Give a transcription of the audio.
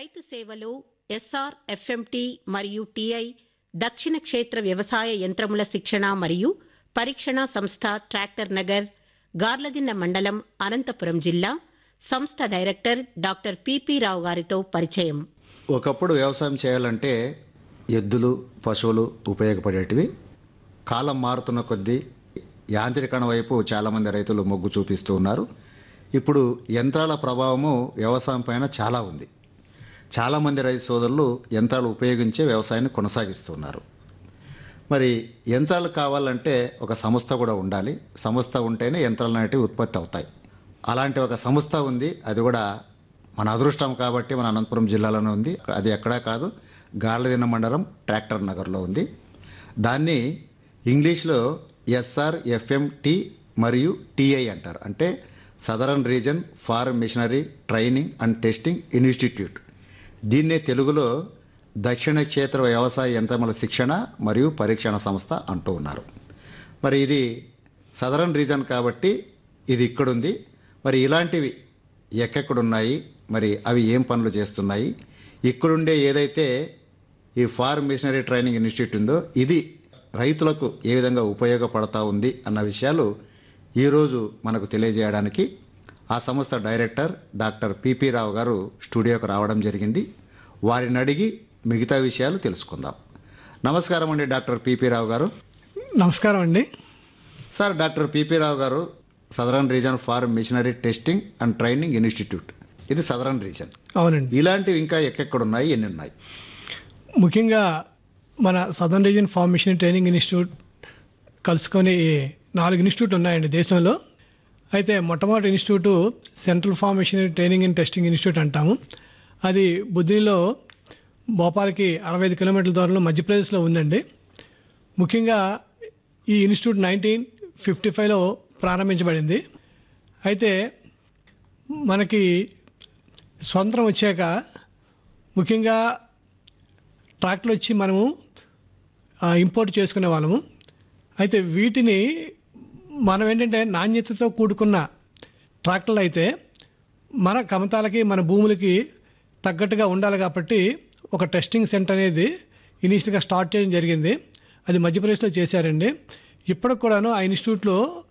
రైతు సేవలో SR FMT మరియు టిఐ దక్షిణ క్షేత్ర వ్యవసాయ యంత్రముల శిక్షణ మరియు పరీక్షణ సంస్థ ట్రాక్టర్ నగర్ గార్లదిన్న మండలం అనంతపురం జిల్లా సంస్థ డైరెక్టర్ డాక్టర్ పిపి రావు గారితో పరిచయం ఒకప్పుడు వ్యవసాయం చేయాలంటే ఎద్దులు పశువులు ఉపయోగపడేటివి కాలం మారుతున్న కొద్దీ యాంత్రీకరణ వైపు చాలామంది రైతులు మొగ్గు చూపిస్తూ ఉన్నారు ఇప్పుడు యంత్రాల ప్రభావము వ్యవసాయం పైన చాలా ఉంది చాలామంది రైతు సోదరులు యంత్రాలు ఉపయోగించే వ్యవసాయాన్ని కొనసాగిస్తున్నారు మరి యంత్రాలు కావాలంటే ఒక సంస్థ కూడా ఉండాలి సంస్థ ఉంటేనే యంత్రాలు అనేటివి ఉత్పత్తి అవుతాయి అలాంటి ఒక సంస్థ ఉంది అది కూడా మన అదృష్టం కాబట్టి మన అనంతపురం జిల్లాలోనే ఉంది అది ఎక్కడా కాదు గార్లదిన మండలం ట్రాక్టర్ నగర్లో ఉంది దాన్ని ఇంగ్లీష్లో ఎస్ఆర్ ఎఫ్ఎంటి మరియు టిఐ అంటారు అంటే southern region farm machinery training and testing institute దీన్నే తెలుగులో దక్షిణ క్షేత్ర వ్యవసాయ యంత్రముల శిక్షణ మరియు పరీక్షణ సంస్థ అంటూ ఉన్నారు మరి ఇది సదరన్ రీజన్ కాబట్టి ఇది ఇక్కడుంది మరి ఇలాంటివి ఎక్కడెక్కడున్నాయి మరి అవి ఏం పనులు చేస్తున్నాయి ఇక్కడుండే ఏదైతే ఈ ఫార్మ్ మిషనరీ ట్రైనింగ్ ఇన్స్టిట్యూట్ ఉందో ఇది రైతులకు ఏ విధంగా ఉపయోగపడతా ఉంది అన్న విషయాలు ఈరోజు మనకు తెలియజేయడానికి ఆ సంస్థ డైరెక్టర్ డాక్టర్ పిపి రావు గారు స్టూడియోకి రావడం జరిగింది వారిని అడిగి మిగతా విషయాలు తెలుసుకుందాం నమస్కారం అండి డాక్టర్ పిపి రావు గారు నమస్కారం అండి sir doctor P P Rao garu southern region farm machinery testing and training institute ఇది సదరన్ రీజన్ అవునండి ఇలాంటివి ఇంకా ఎక్కడెక్కడున్నాయి ఎన్ని ఉన్నాయి ముఖ్యంగా మన southern region formation training institute కలుసుకొని నాలుగు ఇన్స్టిట్యూట్ ఉన్నాయండి దేశంలో అయితే మొట్టమొదటి institute central formation training and testing institute అంటాము అది బుద్ధిలో భోపాల్కి అరవై ఐదు కిలోమీటర్ల దూరంలో మధ్యప్రదేశ్లో ఉందండి ముఖ్యంగా ఈ ఇన్స్టిట్యూట్ నైన్టీన్ ఫిఫ్టీ ఫైవ్లో ప్రారంభించబడింది అయితే మనకి స్వంతం వచ్చాక ముఖ్యంగా ట్రాక్టర్లు వచ్చి మనము ఆ, ఇంపోర్ట్ చేసుకునే వాళ్ళము అయితే వీటిని మనం ఏంటంటే నాణ్యతతో కూడుకున్న ట్రాక్టర్లు అయితే మన కమతాలకి మన భూములకి తగ్గట్టుగా ఉండాలి కాబట్టి ఒక టెస్టింగ్ సెంటర్ అనేది ఇనీషియల్గా స్టార్ట్ చేయడం జరిగింది అది మధ్యప్రదేశ్లో చేశారండి ఇప్పటికి కూడాను ఆ ఇన్స్టిట్యూట్లో